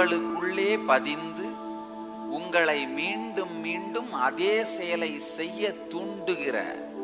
உங்களுக்குள்ளே பதிந்து உங்களை மீண்டும் மீண்டும் அதே செயலை செய்ய தூண்டுகிற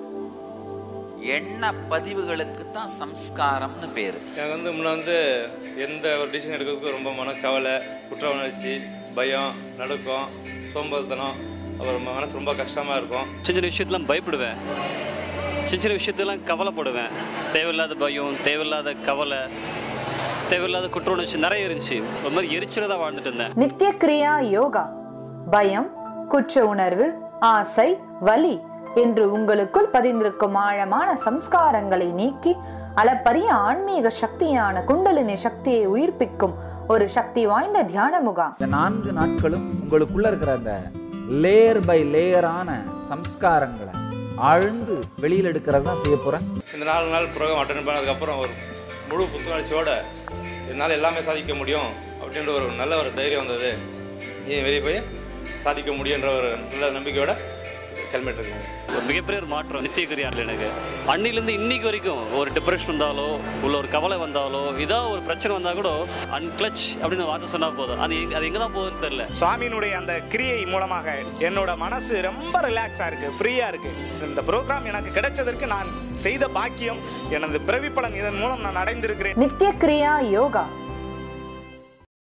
எண்ண பதிவுகளுக்கு தான் சம்ஸ்காரம்னு பேரு எனக்கு வந்து முன்ன வந்து எந்த ஒரு டிசிஷன் எடுக்கிறதுக்கும் ரொம்ப மனக்கவலை குற்ற உணர்ச்சி பயம் நடுக்கம் சோம்பல்தனம் அப்புறம் மனசு ரொம்ப கஷ்டமாக இருக்கும் சின்ன சின்ன விஷயத்தெல்லாம் பயப்படுவேன் சின்ன சின்ன விஷயத்தெல்லாம் கவலைப்படுவேன் தேவையில்லாத பயம் தேவையில்லாத கவலை தேவையில்லாத குற்ற உணர்ச்சி நிறைய இருந்துச்சு ஒரு மாதிரி எரிச்சல தான் வாழ்ந்துட்டு இருந்தேன் நித்திய கிரியா யோகா பயம் குற்ற உணர்வு ஆசை வலி என்று உங்களுக்குள் பதிந்திருக்கும் ஆழமான சம்ஸ்காரங்களை நீக்கி அளப்பரிய ஆன்மீக சக்தியான குண்டலினி சக்தியை உயிர்ப்பிக்கும் ஒரு சக்தி வாய்ந்த தியான முகாம் இந்த நான்கு நாட்களும் உங்களுக்குள்ள இருக்கிற அந்த லேயர் பை லேயரான சம்ஸ்காரங்களை ஆழ்ந்து வெளியில் எடுக்கிறது தான் செய்ய போறேன் இந்த நாலு நாள் ப்ரோக்ராம் அட்டன் பண்ணதுக்கப்புறம் ஒரு முழு புத்துணர்ச்சியோட என்னால் எல்லாமே சாதிக்க முடியும் அப்படின்ற ஒரு நல்ல ஒரு தைரியம் வந்தது நீ வெளியே போய் சாதிக்க முடியுன்ற ஒரு நல்ல நம்பிக்கையோட கிளம்பிட்டு இருக்கேன் ஒரு மிகப்பெரிய ஒரு மாற்றம் நித்திய கிரியாரில் எனக்கு அன்னிலேருந்து இன்னைக்கு வரைக்கும் ஒரு டிப்ரெஷன் வந்தாலோ உள்ள ஒரு கவலை வந்தாலோ ஏதாவது ஒரு பிரச்சனை வந்தால் கூட அன்கிளச் அப்படின்னு ஒரு வார்த்தை சொன்னால் போதும் அது எங்க- அது எங்கே தான் போகுதுன்னு தெரியல சுவாமியினுடைய அந்த கிரியை மூலமாக என்னோட மனசு ரொம்ப ரிலாக்ஸாக இருக்கு ஃப்ரீயாக இருக்கு இந்த ப்ரோக்ராம் எனக்கு கிடைச்சதற்கு நான் செய்த பாக்கியம் எனது பிறவி பலன் இதன் மூலம் நான் அடைந்திருக்கிறேன் நித்திய கிரியா யோகா